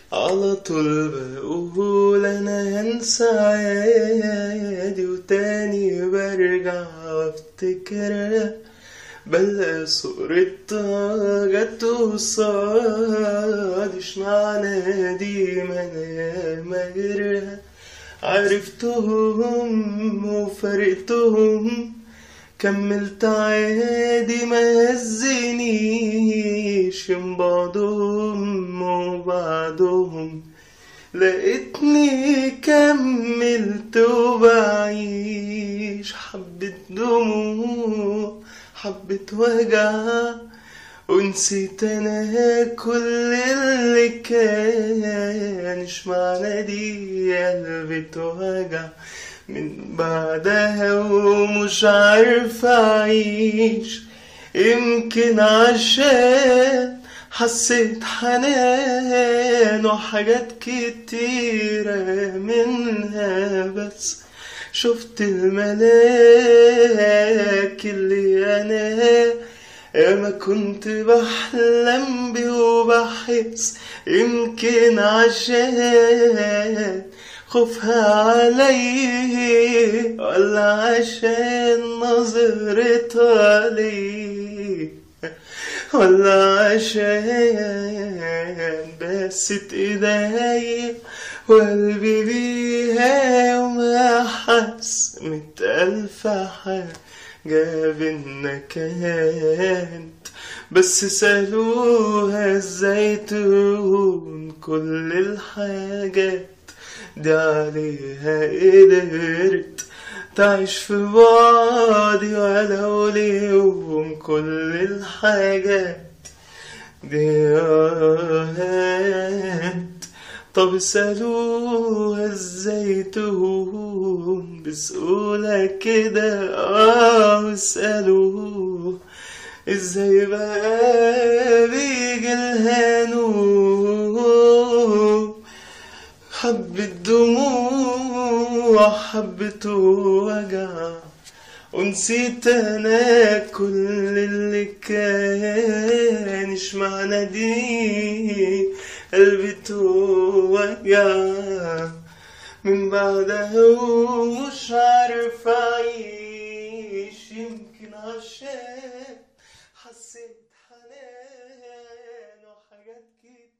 على طول بقول انا هنسى عادي وتاني برجع وافتكرها بلا صورتها جت قصادي اشمعنى دي ما انا مغيرها عرفتهم وفرقتهم كملت عادي ما هزنيش من بعضهم وبعدهم لقيتني كملت وبعيش حبة دموع حبة وجع ونسيت انا كل اللي كان اشمعنى دي قلبي توجع من بعدها ومش عارف اعيش يمكن عشان حسيت حنان وحاجات كتيرة منها بس شفت الملاك اللي انا ما كنت بحلم بيه وبحس يمكن عشان خوفها علي ولا عشان نظرتها لي ولا عشان بست ايديا وقلبي بيها وما حس مئة ألف حاجة بينا كانت بس سألوها ازاي تهون كل الحاجات دي عليها قدرت تعيش في بعضي ولو ليوم كل الحاجات دي راحت طب اسألوها ازاي تهون بسهولة كده اه اسألوه ازاي بقى بيجي الهنوم حبة دموع حبة وجع ونسيت انا كل اللي كان اشمعنى دي قلبي توجع من بعدها ومش عارف اعيش يمكن عشان حسيت حنان وحاجات كتير